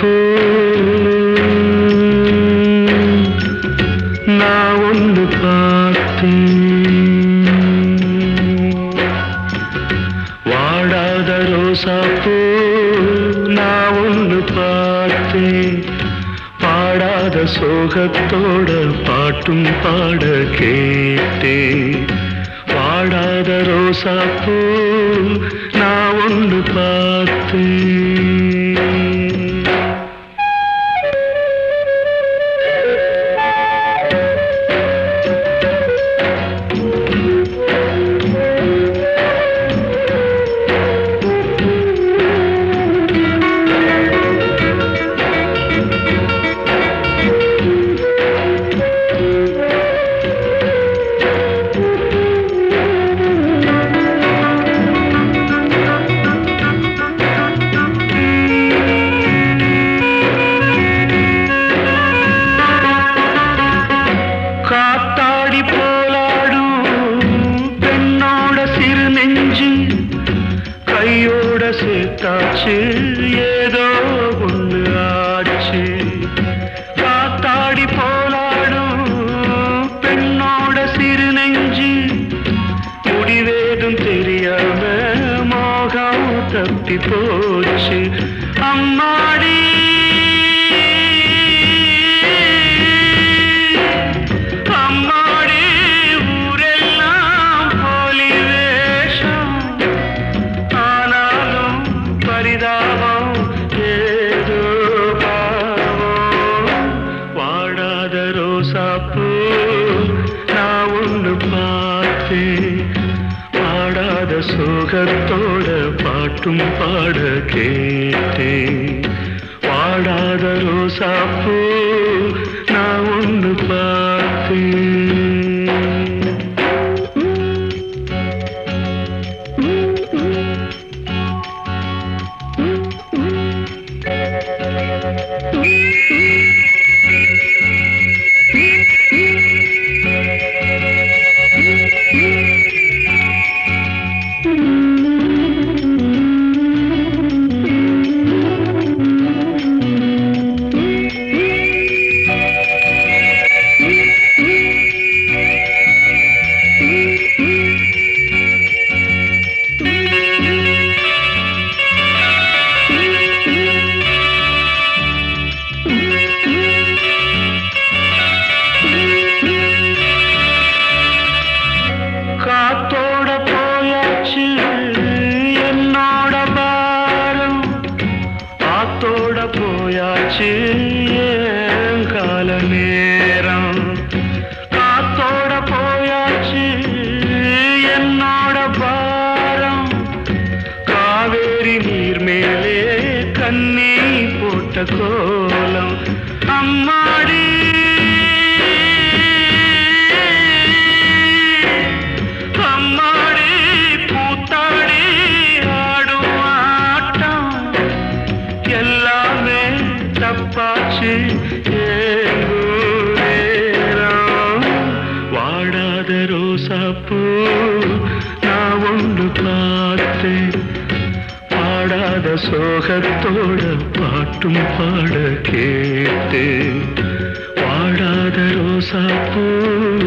ரோசாப்பூ நான் ஒன்று பார்த்தேன் வாடாத ரோசாப்பூ நான் ஒன்று பார்த்தேன் பாடாத சோகத்தோட பாட்டும் பாட கேட்டேன் வாடாத ரோசாப்பூ நான் ஒன்று பார்த்தேன் காத்தாடி போலாடும் பெண்ணோட சிறு நெஞ்சு கையோட சேர்த்தாச்சு ஏதோ ஒண்ணு ஆச்சு காத்தாடி போலாடும் பெண்ணோட சிறு நெஞ்சு முடிவேதும் தெரியாம மோகம் தப்பி போச்சு அம்மாடி அம்மாடி ஊரெல்லாம் போலி வேஷம் ஆனாலும் பரிதாபம் ஏதோ பாவம் வாடாத ரோசாப்பூ நான் ஒன்று பார்த்தேன் பாடாத சோகத்தோட பாட்டும் பாட கேட்டேன் வாடாத ரோசாப்பூ நான் ஒன்று பார்த்தேன் காத்தோட போயாச்சு என்னோட பாரம் ஆத்தோட போயாச்சு என் கால நேரம் காத்தோட போயாச்சு என்னோட பாரம் காவேரி நீர் மேலே கண்ணி போட்ட கோலம் அம்மாடி அம்மாடி பூத்தாடி ஆடும் ஆட்டம் எல்லாமே தப்பாச்சு ஏங்கோ நேரம் வாடாத ரோசாப்பூ நான் ஒன்று பார்த்தேன் பாடாத சோகத்தோட பாட்டும் பாட கேட்டு வாடாத ரோசாப்பூ